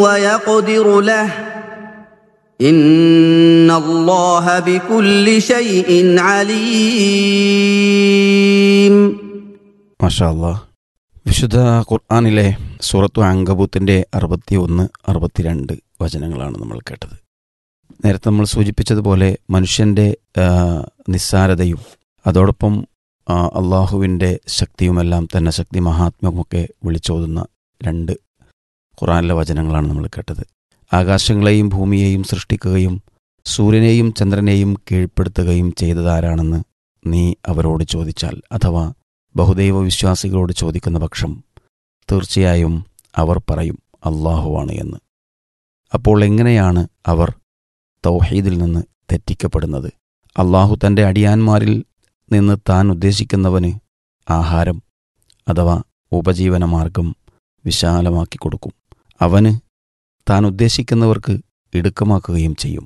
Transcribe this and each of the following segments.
ويقدر له ان الله بكل شيء عليم മാഷാ അല്ലാ വിശുദ്ധ ഖുർആാനിലെ സൂറത്തു അങ്കബൂത്തിൻ്റെ അറുപത്തി ഒന്ന് അറുപത്തിരണ്ട് വചനങ്ങളാണ് നമ്മൾ കേട്ടത് നേരത്തെ നമ്മൾ സൂചിപ്പിച്ചതുപോലെ മനുഷ്യൻ്റെ ആ, നിസ്സാരതയും അതോടൊപ്പം ആ, അള്ളാഹുവിൻ്റെ ശക്തിയുമെല്ലാം തന്നെ ശക്തി മഹാത്മ്യമൊക്കെ വിളിച്ചോതുന്ന രണ്ട് ഖുറാനിലെ വചനങ്ങളാണ് നമ്മൾ കേട്ടത് ആകാശങ്ങളെയും ഭൂമിയെയും സൃഷ്ടിക്കുകയും സൂര്യനെയും ചന്ദ്രനെയും കീഴ്പ്പെടുത്തുകയും ചെയ്തതാരാണെന്ന് നീ അവരോട് ചോദിച്ചാൽ അഥവാ ബഹുദൈവ വിശ്വാസികളോട് ചോദിക്കുന്ന പക്ഷം തീർച്ചയായും അവർ പറയും അള്ളാഹുവാണ് എന്ന് അപ്പോൾ എങ്ങനെയാണ് അവർ തൗഹീദിൽ നിന്ന് തെറ്റിക്കപ്പെടുന്നത് അള്ളാഹു തൻ്റെ അടിയാന്മാരിൽ നിന്ന് താൻ ഉദ്ദേശിക്കുന്നവന് ആഹാരം അഥവാ ഉപജീവനമാർഗം വിശാലമാക്കി കൊടുക്കും അവന് താൻ ഉദ്ദേശിക്കുന്നവർക്ക് ഇടുക്കമാക്കുകയും ചെയ്യും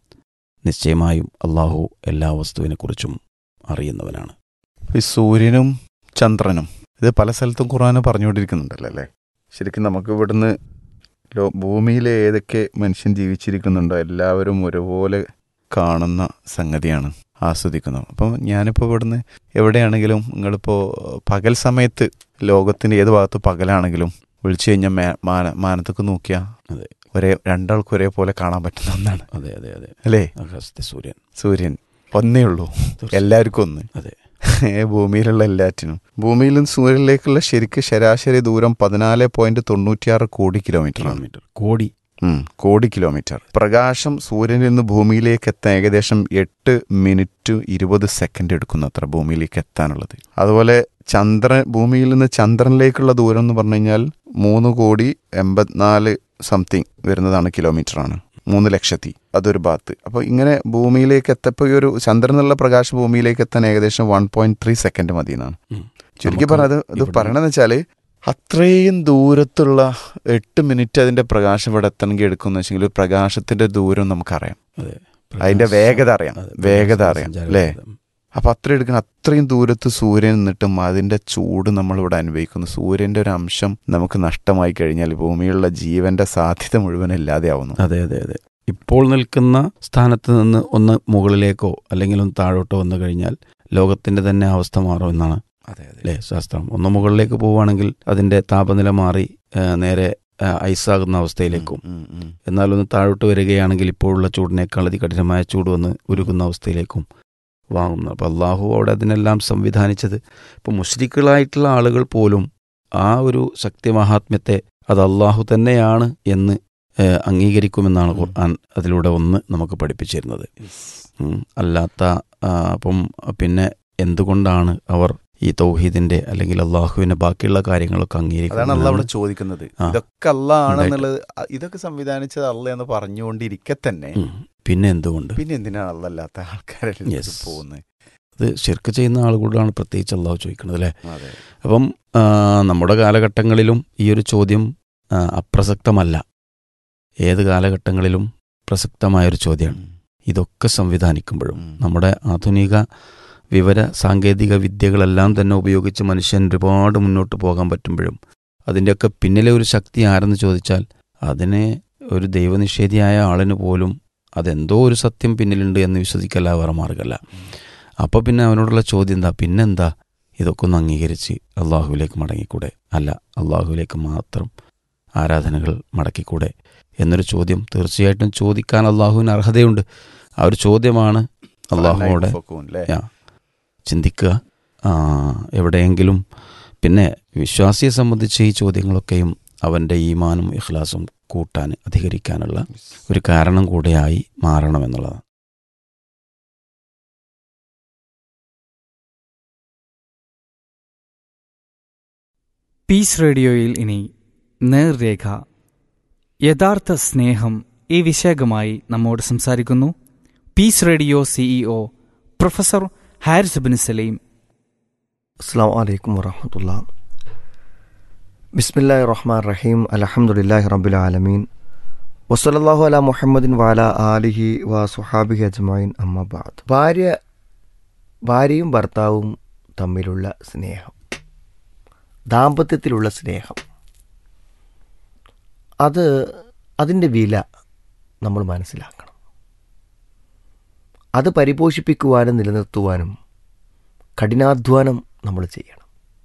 നിശ്ചയമായും അള്ളാഹു എല്ലാ വസ്തുവിനെക്കുറിച്ചും അറിയുന്നവനാണ് ഈ സൂര്യനും ചന്ദ്രനും ഇത് പല സ്ഥലത്തും ഖുർആന് പറഞ്ഞുകൊണ്ടിരിക്കുന്നുണ്ടല്ലോ അല്ലേ ശരിക്കും നമുക്ക് ഇവിടുന്ന് ലോ ഭൂമിയിൽ ഏതൊക്കെ മനുഷ്യൻ ജീവിച്ചിരിക്കുന്നുണ്ടോ എല്ലാവരും ഒരുപോലെ കാണുന്ന സംഗതിയാണ് ആസ്വദിക്കുന്നത് അപ്പം ഞാനിപ്പോൾ ഇവിടുന്ന് എവിടെയാണെങ്കിലും നിങ്ങളിപ്പോൾ പകൽ സമയത്ത് ലോകത്തിൻ്റെ ഏത് ഭാഗത്ത് പകലാണെങ്കിലും വിളിച്ചു കഴിഞ്ഞാൽ മേ- മാന മാനത്തേക്ക് നോക്കിയാൽ അതെ ഒരേ രണ്ടാൾക്കും ഒരേപോലെ കാണാൻ പറ്റുന്ന ഒന്നാണ് അതെ അതെ അതെ അല്ലേ ആകാശത്തെ സൂര്യൻ സൂര്യൻ ഒന്നേ ഉള്ളൂ എല്ലാവർക്കും ഒന്ന് അതെ ഏ, ഭൂമിയിലുള്ള എല്ലാറ്റിനും ഭൂമിയിൽ നിന്ന് സൂര്യനിലേക്കുള്ള ശരിക്ക് ശരാശരി ദൂരം പതിനാല് പോയിന്റ് തൊണ്ണൂറ്റിയാറ് കോടി കിലോമീറ്റർ ആണ് കിലോമീറ്റർ കോടി ഉം, കോടി കിലോമീറ്റർ പ്രകാശം സൂര്യനിൽ നിന്ന് ഭൂമിയിലേക്ക് എത്താൻ ഏകദേശം എട്ട് മിനിറ്റ് ഇരുപത് സെക്കൻഡ് എടുക്കുന്നു അത്ര ഭൂമിയിലേക്ക് എത്താനുള്ളത് അതുപോലെ ചന്ദ്രൻ ഭൂമിയിൽ നിന്ന് ചന്ദ്രനിലേക്കുള്ള ദൂരം എന്ന് പറഞ്ഞു കഴിഞ്ഞാൽ മൂന്ന് കോടി എൺപത്തിനാല് സംതിങ് വരുന്നതാണ് കിലോമീറ്റർ ആണ് മൂന്ന് ലക്ഷത്തി അതൊരു ഭാഗത്ത് അപ്പോൾ ഇങ്ങനെ ഭൂമിയിലേക്ക് എത്തപ്പോൾ ഈ ഒരു ചന്ദ്രനുള്ള പ്രകാശം ഭൂമിയിലേക്ക് എത്താൻ ഏകദേശം വൺ പോയിന്റ് ത്രീ സെക്കൻഡ് മതി എന്നാണ് ഉം. ചുരുക്കി നമുക്ക് പറഞ്ഞത് ഇത് ഇവിടെ- പറയണെന്ന് വെച്ചാല് അത്രയും ദൂരത്തുള്ള എട്ട് മിനിറ്റ് അതിന്റെ പ്രകാശം ഇവിടെ എത്തണമെങ്കിൽ എടുക്കുന്ന വെച്ചെങ്കിൽ പ്രകാശത്തിന്റെ ദൂരം നമുക്കറിയാം അതെ അതിന്റെ വേഗത അറിയാം അതെ, വേഗത പ്രകാശ അറിയാം സഞ്ചാര അല്ലേ വേഗത. അപ്പൊ അത്ര എടുക്കുന്ന അത്രയും ദൂരത്ത് സൂര്യൻ നിന്നിട്ടും അതിന്റെ ചൂട് നമ്മൾ ഇവിടെ അനുഭവിക്കുന്നു സൂര്യന്റെ ഒരു അംശം നമുക്ക് നഷ്ടമായി കഴിഞ്ഞാൽ ഭൂമിയിലുള്ള ജീവന്റെ സാധ്യത മുഴുവൻ ഇല്ലാതെയാവുന്നു അതെ അതെ അതെ ഇപ്പോൾ നിൽക്കുന്ന സ്ഥാനത്ത് നിന്ന് ഒന്ന് മുകളിലേക്കോ അല്ലെങ്കിൽ ഒന്ന് താഴോട്ടോ വന്നു കഴിഞ്ഞാൽ ലോകത്തിന്റെ തന്നെ അവസ്ഥ മാറുമെന്നാണ് അതെ അതെ അല്ലേ ശാസ്ത്രം ഒന്ന് മുകളിലേക്ക് പോവുകയാണെങ്കിൽ അതിന്റെ താപനില മാറി ആ, നേരെ ആ, ഐസാകുന്ന അവസ്ഥയിലേക്കും ഉം, ഉം. എന്നാൽ ഒന്ന് താഴോട്ട് വരികയാണെങ്കിൽ ഇപ്പോഴുള്ള ചൂടിനേക്കാൾ അതികഠിനമായ ചൂട് വന്ന് ഉരുകുന്ന അവസ്ഥയിലേക്കും വാങ്ങുന്നു അപ്പോൾ അള്ളാഹു അവിടെ അതിനെല്ലാം സംവിധാനിച്ചത് ഇപ്പോൾ മുഷ്രിക്കുകളായിട്ടുള്ള ആളുകൾ പോലും ആ ഒരു ശക്തി മഹാത്മ്യത്തെ അത് അള്ളാഹു തന്നെയാണ് എന്ന് ഏഹ്, അംഗീകരിക്കുമെന്നാണ് ഉം. ഖുർആൻ അതിലൂടെ ഒന്ന് നമുക്ക് പഠിപ്പിച്ചിരുന്നത് ഉം. അല്ലാത്ത ആ, അപ്പം പിന്നെ എന്തുകൊണ്ടാണ് അവർ ഈ തൗഹീദിന്റെ അല്ലെങ്കിൽ അള്ളാഹുവിന്റെ ബാക്കിയുള്ള കാര്യങ്ങളൊക്കെ അതാണ് അല്ല അവിടെ അംഗീകരിക്കുന്നത് ചോദിക്കുന്നത് ആ. ഇതൊക്കെ അല്ല ആണെന്നുള്ളത് അ- ഇതൊക്കെ സംവിധാനിച്ചത് അല്ല എന്ന് പറഞ്ഞുകൊണ്ടിരിക്കെ തന്നെ ഉം. പിന്നെ എന്തുകൊണ്ട് പിന്നെ എന്തിനാണ് അല്ലല്ലാത്ത ആൾക്കാരെല്ലാം Yes. പോകുന്നത് അത് ശിർക്ക് ചെയ്യുന്ന ആളുകളോടാണ് പ്രത്യേകിച്ച് അള്ളാഹു ചോദിക്കുന്നത് അല്ലേ അതെ അപ്പം ആ, നമ്മുടെ കാലഘട്ടങ്ങളിലും ഈ ഒരു ചോദ്യം ആ, അപ്രസക്തമല്ല ഏത് കാലഘട്ടങ്ങളിലും പ്രസക്തമായൊരു ചോദ്യമാണ് ഇതൊക്കെ സംവിധാനിക്കുമ്പോഴും ഉം. നമ്മുടെ ആധുനിക വിവര സാങ്കേതിക വിദ്യകളെല്ലാം തന്നെ ഉപയോഗിച്ച് മനുഷ്യൻ ഒരുപാട് മുന്നോട്ട് പോകാൻ പറ്റുമ്പോഴും അതിൻ്റെയൊക്കെ പിന്നിലെ ഒരു ശക്തി ആരെന്ന് ചോദിച്ചാൽ അതിനെ ഒരു ദൈവനിഷേധിയായ ആളിന് പോലും അതെന്തോ ഒരു സത്യം പിന്നിലുണ്ട് എന്ന് വിശ്വസിക്കല്ല വേറെ മാർഗമല്ല അപ്പോൾ പിന്നെ അവനോടുള്ള ചോദ്യം എന്താ പിന്നെന്താ ഇതൊക്കെ ഒന്ന് അംഗീകരിച്ച് അള്ളാഹുവിലേക്ക് മടങ്ങിക്കൂടെ അല്ല അള്ളാഹുവിലേക്ക് മാത്രം ആരാധനകൾ മടക്കിക്കൂടെ എന്നൊരു ചോദ്യം തീർച്ചയായിട്ടും ചോദിക്കാൻ അള്ളാഹുവിന് അർഹതയുണ്ട് ആ ഒരു ചോദ്യമാണ് അള്ളാഹുവോടെ അല്ലേ യാ, ചിന്തിക്കുക ആ, എവിടെയെങ്കിലും പിന്നെ വിശ്വാസിയെ സംബന്ധിച്ച് ഈ ചോദ്യങ്ങളൊക്കെയും അവൻ്റെ ഈമാനും ഇഖ്ലാസും കൂട്ടാൻ അധികരിക്കാനുള്ള ഒരു കാരണം കൂടെയായി മാറണമെന്നുള്ളതാണ് പീസ് റേഡിയോയിൽ ഇനി നേർരേഖ യഥാർത്ഥ സ്നേഹം ഈ വിഷയകമായി നമ്മോട് സംസാരിക്കുന്നു Peace Radio CEO professor Haris bin Salim അസ്സാം വലൈക്കും വറഹമത്തുള്ള ബിസ്മില്ലാ റഹ്മാൻ റഹീം അലഹമുല്ലാഹി റബ്ബുൽ ആലമീൻ വസലല്ലാഹു അല മുഹമ്മദിൻ വാല ആലിഹി വ സുഹാബിഹി അജ്മൈൻ അമ്മബാദ് ഭാര്യ ഭാര്യയും ഭർത്താവും തമ്മിലുള്ള സ്നേഹം ദാമ്പത്യത്തിലുള്ള സ്നേഹം അത് അതിൻ്റെ വില നമ്മൾ മനസ്സിലാക്കണം അത് പരിപോഷിപ്പിക്കുവാനും നിലനിർത്തുവാനും കഠിനാധ്വാനം നമ്മൾ ചെയ്യണം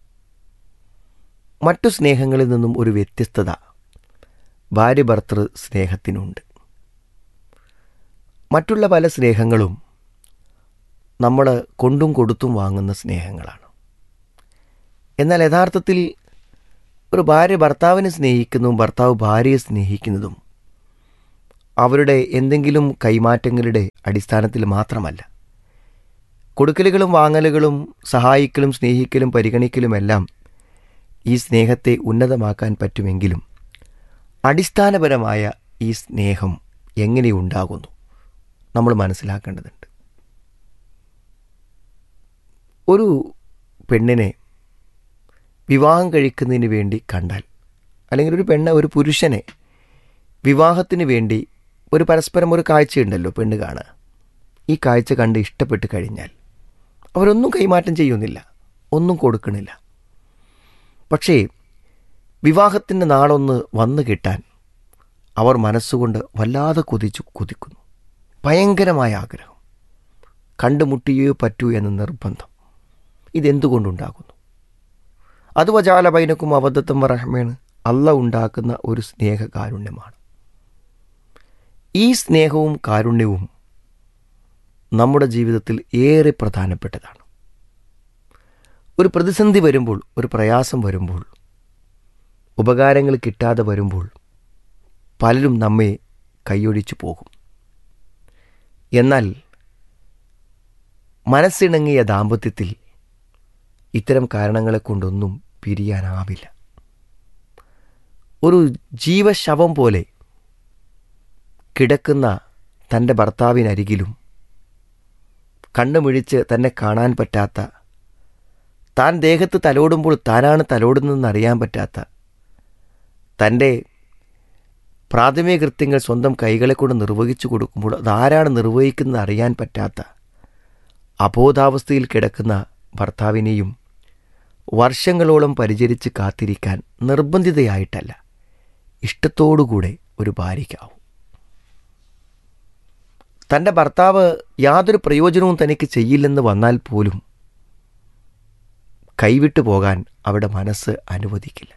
മറ്റു സ്നേഹങ്ങളിൽ നിന്നും ഒരു വ്യത്യസ്തത ഭാര്യ ഭർത്തൃ സ്നേഹത്തിനുണ്ട് മറ്റുള്ള പല സ്നേഹങ്ങളും നമ്മൾ കൊണ്ടും കൊടുത്തും വാങ്ങുന്ന സ്നേഹങ്ങളാണ് എന്നാൽ യഥാർത്ഥത്തിൽ ഒരു ഭാര്യ ഭർത്താവിനെ സ്നേഹിക്കുന്നതും ഭർത്താവ് ഭാര്യയെ സ്നേഹിക്കുന്നതും അവരുടെ എന്തെങ്കിലും കൈമാറ്റങ്ങളുടെ അടിസ്ഥാനത്തിൽ മാത്രമല്ല കൊടുക്കലുകളും വാങ്ങലുകളും സഹായിക്കലും സ്നേഹിക്കലും പരിഗണിക്കലുമെല്ലാം ഈ സ്നേഹത്തെ ഉന്നതമാക്കാൻ പറ്റുമെങ്കിലും അടിസ്ഥാനപരമായ ഈ സ്നേഹം എങ്ങനെ ഉണ്ടാകുന്നു നമ്മൾ മനസ്സിലാക്കേണ്ടതുണ്ട് ഒരു പെണ്ണിനെ വിവാഹം കഴിക്കുന്നതിന് വേണ്ടി കണ്ടാൽ അല്ലെങ്കിൽ ഒരു പെണ്ണ് ഒരു പുരുഷനെ വിവാഹത്തിന് വേണ്ടി ഒരു പരസ്പരം ഒരു കാഴ്ചയുണ്ടല്ലോ പെണ്ണ് കാണുക ഈ കാഴ്ച കണ്ട് ഇഷ്ടപ്പെട്ട് കഴിഞ്ഞാൽ അവരൊന്നും കൈമാറ്റം ചെയ്യുന്നില്ല ഒന്നും കൊടുക്കണില്ല പക്ഷേ വിവാഹത്തിൻ്റെ നാളൊന്ന് വന്നു കിട്ടാൻ അവർ മനസ്സുകൊണ്ട് വല്ലാതെ കൊതിച്ചു കൊതിക്കുന്നു ഭയങ്കരമായ ആഗ്രഹം കണ്ടുമുട്ടിയേ പറ്റൂ എന്ന നിർബന്ധം ഇതെന്തുകൊണ്ടുണ്ടാകുന്നു അത് വജാല ബൈനക്കും അബദ്ധത്തും റഹ്മേണ് അല്ല ഉണ്ടാക്കുന്ന ഒരു സ്നേഹകാരുണ്യമാണ് ഈ സ്നേഹവും കാരുണ്യവും നമ്മുടെ ജീവിതത്തിൽ ഏറെ പ്രധാനപ്പെട്ടതാണ് ഒരു പ്രതിസന്ധി വരുമ്പോൾ ഒരു പ്രയാസം വരുമ്പോൾ ഉപകാരങ്ങൾ കിട്ടാതെ വരുമ്പോൾ പലരും നമ്മെ കൈയൊഴിച്ചു പോകും എന്നാൽ മനസ്സിണങ്ങിയ ദാമ്പത്യത്തിൽ ഇത്തരം കാരണങ്ങളെ കൊണ്ടൊന്നും പിരിയാനാവില്ല ഒരു ജീവശവം പോലെ കിടക്കുന്ന തൻ്റെ ഭർത്താവിനരികിലും കണ്ണുമിഴിച്ച് തന്നെ കാണാൻ പറ്റാത്ത താൻ ദേഹത്ത് തലോടുമ്പോൾ താനാണ് തലോടുന്നതെന്ന് അറിയാൻ പറ്റാത്ത തൻ്റെ പ്രാഥമിക കൃത്യങ്ങൾ സ്വന്തം കൈകളെ കൊണ്ട് നിർവഹിച്ചു കൊടുക്കുമ്പോൾ അതാരാണ് നിർവഹിക്കുന്നത് അറിയാൻ പറ്റാത്ത അബോധാവസ്ഥയിൽ കിടക്കുന്ന ഭർത്താവിനെയും വർഷങ്ങളോളം പരിചരിച്ച് കാത്തിരിക്കാൻ നിർബന്ധിതയായിട്ടല്ല ഇഷ്ടത്തോടുകൂടെ ഒരു ഭാര്യയ്ക്കാവും തൻ്റെ ഭർത്താവ് യാതൊരു പ്രയോജനവും തനിക്ക് ചെയ്യില്ലെന്ന് വന്നാൽ പോലും കൈവിട്ടു പോകാൻ അവിടെ മനസ്സ് അനുവദിക്കില്ല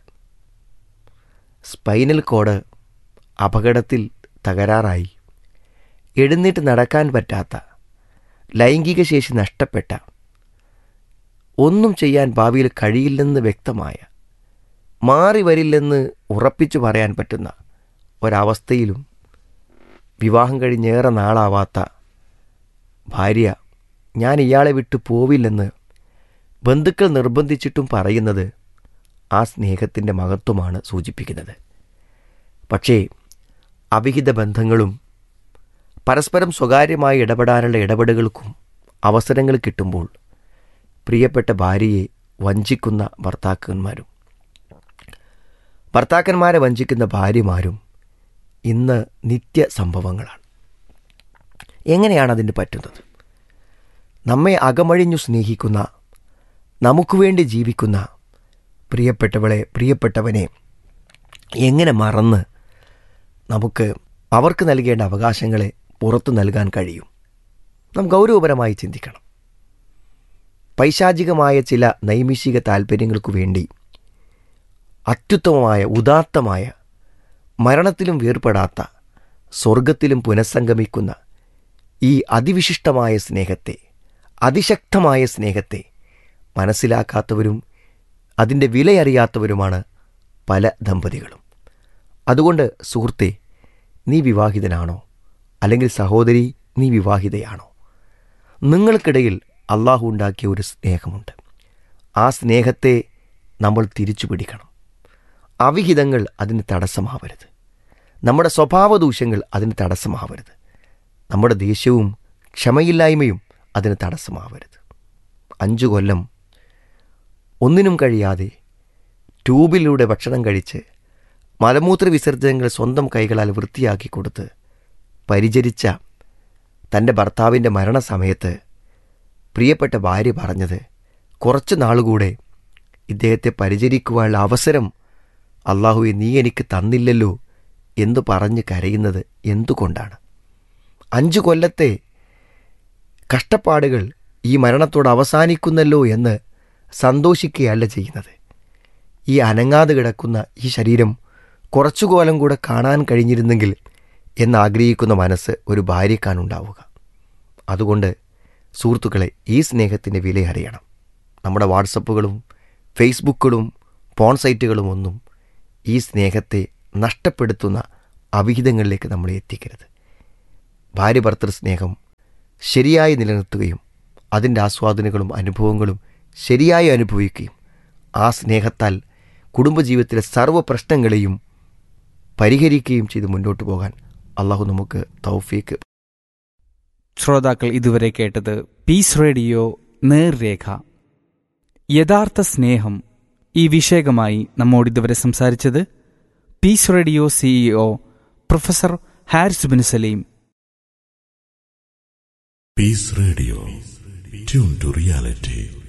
സ്പൈനൽ കോഡ് അപകടത്തിൽ തകരാറായി എഴുന്നേറ്റ് നടക്കാൻ പറ്റാത്ത ലൈംഗിക ശേഷി നഷ്ടപ്പെട്ട ഒന്നും ചെയ്യാൻ ഭാവിയിൽ കഴിയില്ലെന്ന് വ്യക്തമായ മാറി വരില്ലെന്ന് ഉറപ്പിച്ചു പറയാൻ പറ്റുന്ന ഒരവസ്ഥയിലും വിവാഹം കഴിഞ്ഞേറെ നാളാവാത്ത ഭാര്യ ഞാൻ ഇയാളെ വിട്ടു പോവില്ലെന്ന് ബന്ധുക്കൾ നിർബന്ധിച്ചിട്ടും പറയുന്നത് ആ സ്നേഹത്തിൻ്റെ മഹത്വമാണ് സൂചിപ്പിക്കുന്നത് പക്ഷേ അവിഹിത ബന്ധങ്ങളും പരസ്പരം സ്വകാര്യമായി ഇടപെടാനുള്ള ഇടപെടലുകൾക്കും അവസരങ്ങൾ കിട്ടുമ്പോൾ പ്രിയപ്പെട്ട ഭാര്യയെ വഞ്ചിക്കുന്ന ഭർത്താക്കന്മാരും ഭർത്താക്കന്മാരെ വഞ്ചിക്കുന്ന ഭാര്യമാരും ഇന്ന് നിത്യ സംഭവങ്ങളാണ് എങ്ങനെയാണ് അതിന് പറ്റുന്നത് നമ്മെ അകമഴിഞ്ഞു സ്നേഹിക്കുന്ന നമുക്ക് വേണ്ടി ജീവിക്കുന്ന പ്രിയപ്പെട്ടവളെ പ്രിയപ്പെട്ടവനെ എങ്ങനെ മറന്ന് നമുക്ക് അവർക്ക് നൽകേണ്ട അവകാശങ്ങളെ പുറത്തു നൽകാൻ കഴിയും നാം ഗൗരവപരമായി ചിന്തിക്കണം പൈശാചികമായ ചില നൈമിഷിക താൽപ്പര്യങ്ങൾക്കു വേണ്ടി അത്യുത്തമമായ ഉദാത്തമായ മരണത്തിലും വേർപെടാത്ത സ്വർഗത്തിലും പുനഃസംഗമിക്കുന്ന ഈ അതിവിശിഷ്ടമായ സ്നേഹത്തെ അതിശക്തമായ സ്നേഹത്തെ മനസ്സിലാക്കാത്തവരും അതിൻ്റെ വിലയറിയാത്തവരുമാണ് പല ദമ്പതികളും അതുകൊണ്ട് സുഹൃത്തെ നീ വിവാഹിതനാണോ അല്ലെങ്കിൽ സഹോദരി നീ വിവാഹിതയാണോ നിങ്ങൾക്കിടയിൽ അള്ളാഹു ഉണ്ടാക്കിയ ഒരു സ്നേഹമുണ്ട് ആ സ്നേഹത്തെ നമ്മൾ തിരിച്ചു പിടിക്കണം അവിഹിതങ്ങൾ അതിന് തടസ്സമാവരുത് നമ്മുടെ സ്വഭാവദൂഷ്യങ്ങൾ അതിന് തടസ്സമാവരുത് നമ്മുടെ ദേഷ്യവും ക്ഷമയില്ലായ്മയും അതിന് തടസ്സമാവരുത് അഞ്ചു കൊല്ലം ഒന്നിനും കഴിയാതെ ട്യൂബിലൂടെ ഭക്ഷണം കഴിച്ച് മലമൂത്ര വിസർജനങ്ങൾ സ്വന്തം കൈകളാൽ വൃത്തിയാക്കി കൊടുത്ത് പരിചരിച്ച തൻ്റെ ഭർത്താവിൻ്റെ മരണസമയത്ത് പ്രിയപ്പെട്ട ഭാര്യ പറഞ്ഞത് കുറച്ച് നാളുകൂടെ ഇദ്ദേഹത്തെ പരിചരിക്കുവാനുള്ള അവസരം അള്ളാഹുവെ നീ എനിക്ക് തന്നില്ലല്ലോ എന്ന് പറഞ്ഞ് കരയുന്നത് എന്തുകൊണ്ടാണ് അഞ്ചു കൊല്ലത്തെ കഷ്ടപ്പാടുകൾ ഈ മരണത്തോട് അവസാനിക്കുന്നല്ലോ എന്ന് സന്തോഷിക്കുകയല്ല ചെയ്യുന്നത് ഈ അനങ്ങാതെ കിടക്കുന്ന ഈ ശരീരം കുറച്ചുകാലം കൂടെ കാണാൻ കഴിഞ്ഞിരുന്നെങ്കിൽ എന്നാഗ്രഹിക്കുന്ന മനസ്സ് ഒരു ഭാര്യക്കാനുണ്ടാവുക അതുകൊണ്ട് സുഹൃത്തുക്കളെ ഈ സ്നേഹത്തിൻ്റെ വില അറിയണം നമ്മുടെ വാട്സപ്പുകളും ഫേസ്ബുക്കുകളും പോൺ സൈറ്റുകളും ഒന്നും ഈ സ്നേഹത്തെ നഷ്ടപ്പെടുത്തുന്ന അവിഹിതങ്ങളിലേക്ക് നമ്മളെ എത്തിക്കരുത് ഭാര്യ ഭർത്തൃ സ്നേഹം ശരിയായി നിലനിർത്തുകയും അതിൻ്റെ ആസ്വാദനങ്ങളും അനുഭവങ്ങളും ശരിയായി അനുഭവിക്കുകയും ആ സ്നേഹത്താൽ കുടുംബജീവിതത്തിലെ സർവ്വ പ്രശ്നങ്ങളെയും പരിഹരിക്കുകയും ചെയ്ത് മുന്നോട്ട് പോകാൻ അള്ളാഹു നമുക്ക് തൗഫീക്ക് ശ്രോതാക്കൾ ഇതുവരെ കേട്ടത് പീസ് റേഡിയോ നേർരേഖ യഥാർത്ഥ സ്നേഹം ഈ വിഷയകമായി നമ്മോട് ഇതുവരെ സംസാരിച്ചത് Peace Radio CEO professor Haris bin Salim Peace Radio. Tune to reality.